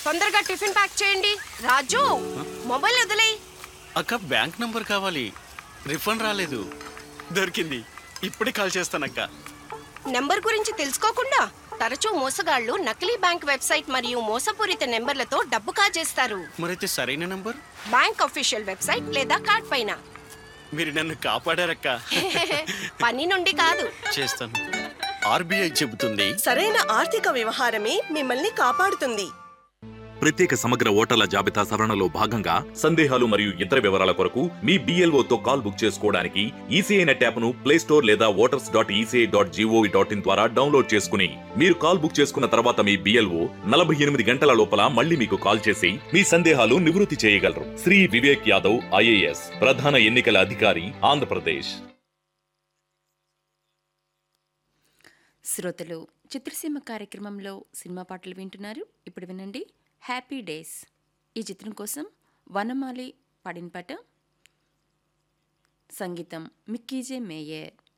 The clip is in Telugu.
తొందరగా టిఫిన్ ప్యాక్ చేయండి రాజు మొబైల్ వదిలేయ్ అక్క బ్యాంక్ నంబర్ కావాలి రిఫండ్ రాలేదు దొరికింది ఇప్పుడే కాల్ చేస్తానక్క నెంబర్ గురించి తెలుసుకోకుండా తరచూ మోసగాళ్లు నకిలీ బ్యాంక్ వెబ్సైట్ మరియు మోసపూరిత నెంబర్లతో డబ్బు కాజేస్తారు మరైతే సరైన నంబర్ బ్యాంక్ అఫీషియల్ వెబ్సైట్ లేదా కార్డ్ పైన మీరు నన్ను కాపాడారక్క పని నుండి కాదు చేస్తాను ఆర్బీఐ చెబుతుంది సరైన ఆర్థిక వ్యవహారమే మిమ్మల్ని కాపాడుతుంది ప్రత్యేక సమగ్ర ఓటర్ల జాబితా సవరణలో భాగంగా సందేహాలు మరియు ఇతర వివరాల కొరకు మీ BLO తో కాల్ బుక్ చేసుకోవడానికి ఈసీఐ నెట్ యాప్ను ప్లే స్టోర్ లేదా voters dot ECI dot gov dot in ద్వారా డౌన్లోడ్ చేసుకుని మీరు కాల్ బుక్ చేసుకున్న తర్వాత మీ బిఎల్ఓ నలభై ఎనిమిది గంటల లోపల మళ్ళీ మీకు కాల్ చేసి మీ సందేహాలు నివృత్తి చేయగలరు శ్రీ వివేక్ యాదవ్ ఐఏఎస్ ప్రధాన ఎన్నికల అధికారి ఆంధ్రప్రదేశ్ శ్రోతలు చిత్రసీమ కార్యక్రమంలో సినిమా పాటలు వింటున్నారు ఇప్పుడు వినండి హ్యాపీ డేస్ ఈ చిత్రం కోసం వనమాలి పాడిన పాట సంగీతం మిక్కీజే మేయర్